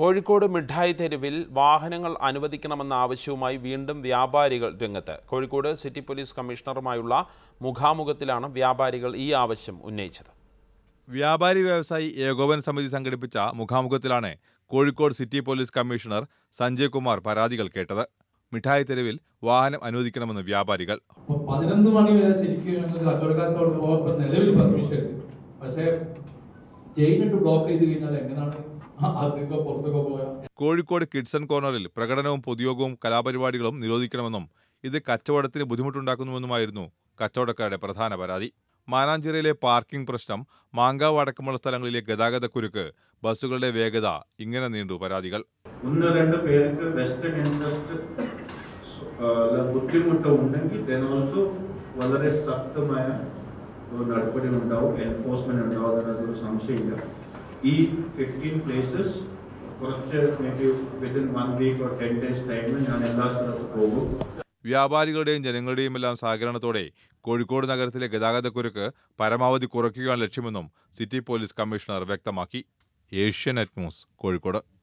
കോഴിക്കോട് മിഠായി തെരുവിൽ വാഹനങ്ങൾ അനുവദിക്കണമെന്ന ആവശ്യവുമായി വീണ്ടും വ്യാപാരികൾ രംഗത്ത് കോഴിക്കോട് സിറ്റി പോലീസ് കമ്മീഷണറുമായുള്ള മുഖാമുഖത്തിലാണ് വ്യാപാരികൾ ഈ ആവശ്യം ഉന്നയിച്ചത് വ്യാപാരി വ്യവസായി ഏകോപന സമിതി സംഘടിപ്പിച്ച മുഖാമുഖത്തിലാണ് Kozhikode city police commissioner Sanjay Kumar പരാതികൾ കേട്ടത് മിഠായി തെരുവിൽ വാഹനം അനുവദിക്കണമെന്ന് വ്യാപാരികൾ അപ്പൊ പതിനൊന്ന് മണി വരെ ശരിക്കും ഞങ്ങൾക്ക് കച്ചവടക്കാരോട് പോകാൻ ഇപ്പൊ നിലവിൽ പെർമിഷൻ ഉണ്ട് പക്ഷേ ചെയിനിട്ട് ബ്ലോക്ക് ചെയ്ത് കഴിഞ്ഞാൽ എങ്ങനെയാണ് അതൊക്കെ പുറത്തൊക്കെ പോയാൽ കോഴിക്കോട് കിഡ്സൺ കോർണറിൽ പ്രകടനവും പൊതുയോഗവും കലാപരിപാടികളും നിരോധിക്കണമെന്നും ഇത് കച്ചവടത്തിന് ബുദ്ധിമുട്ടുണ്ടാക്കുന്നുവെന്നുമായിരുന്നു കച്ചവടക്കാരുടെ പ്രധാന പരാതി മാനാഞ്ചിറയിലെ പാർക്കിംഗ് പ്രശ്നം മാങ്കാവ് അടക്കമുള്ള സ്ഥലങ്ങളിലെ ഗതാഗതക്കുരുക്ക് ബസ്സുകളുടെ വേഗത ഇങ്ങനെ നീണ്ടു പരാതികൾ ഒന്ന് രണ്ട് പേർക്ക് വെസ്റ്റേൺ ഇൻട്രസ്റ്റ് ബുദ്ധിമുട്ട് ഉണ്ടെങ്കിൽ then also വളരെ ശക്തമായ ഒരു നടപടി ഉണ്ടാവും എൻഫോഴ്സ്മെന്റ് ഉണ്ടാവും എന്നതൊരു സംശയമില്ല ഈ ഫിഫ്റ്റീൻ പ്ലേസസ് കുറച്ച് may be within one week or ten days ടൈമിൽ ഞാൻ എല്ലാ സ്ഥലത്തും പോകും വ്യാപാരികളുടെയും ജനങ്ങളുടെയും എല്ലാം സഹകരണത്തോടെ കോഴിക്കോട് നഗരത്തിലെ ഗതാഗതക്കുരുക്ക് പരമാവധി കുറയ്ക്കുകയാണ് ലക്ഷ്യമെന്നും സിറ്റി പോലീസ് കമ്മീഷണർ വ്യക്തമാക്കി ഏഷ്യാനെറ്റ് ന്യൂസ് കോഴിക്കോട്